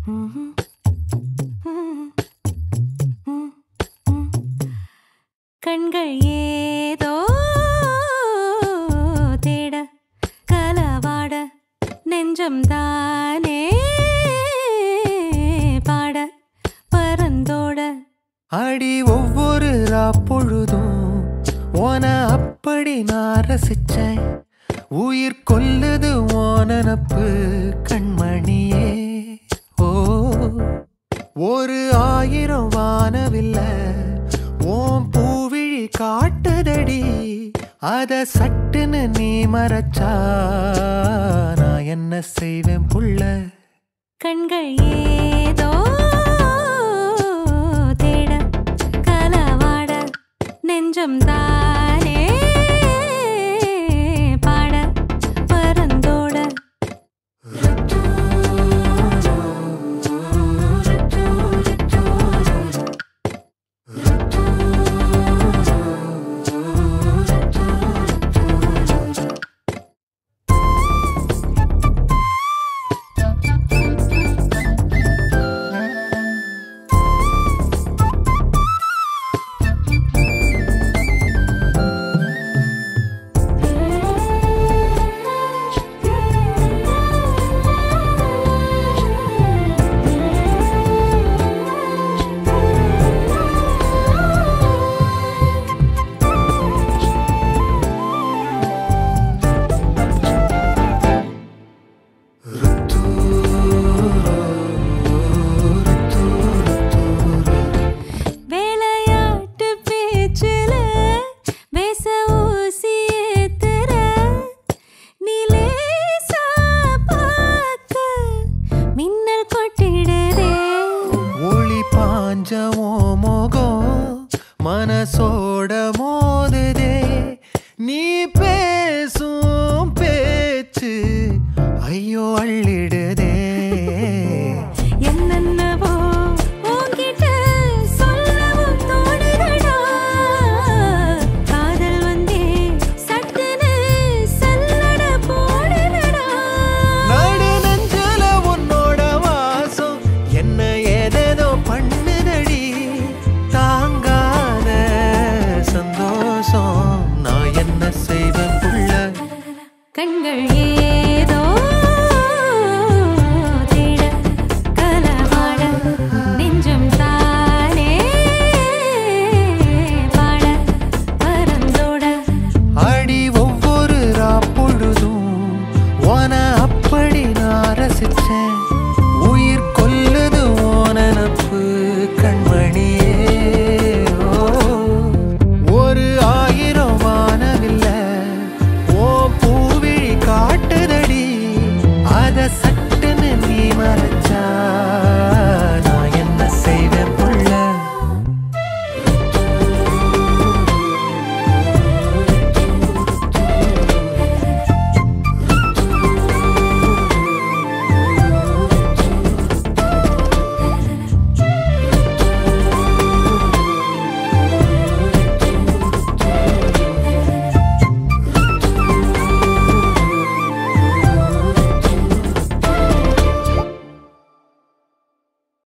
கண்கள் ஏதோ தேட கலவாட நெஞ்சம் தானே பாட பரந்தோட அடி ஒவ்வொரு பொழுதும் ஓன அப்படி நான் ரசிச்சேன் உயிர் கொல்லுது ஓனனப்பு கண்மணியே ஓ ஒரு ஆயிரம் வானவில்ல ஓம் பூவிழி காட்டுதடி அத சட்டுன்னு நீ மறைச்சா நான் என்ன செய்வேன் புள்ள கண்கள் ஏதோ தேட கலவாட நெஞ்சம் தானே பாட பரந்தோட வேலையாட்டு பேச்சுல வேச ஊசி ஏத்துற நிலேசா பார்க்க மின்னல் கொட்டிடுதே ஒளி பாஞ்ச ஓ முகம் மனசோட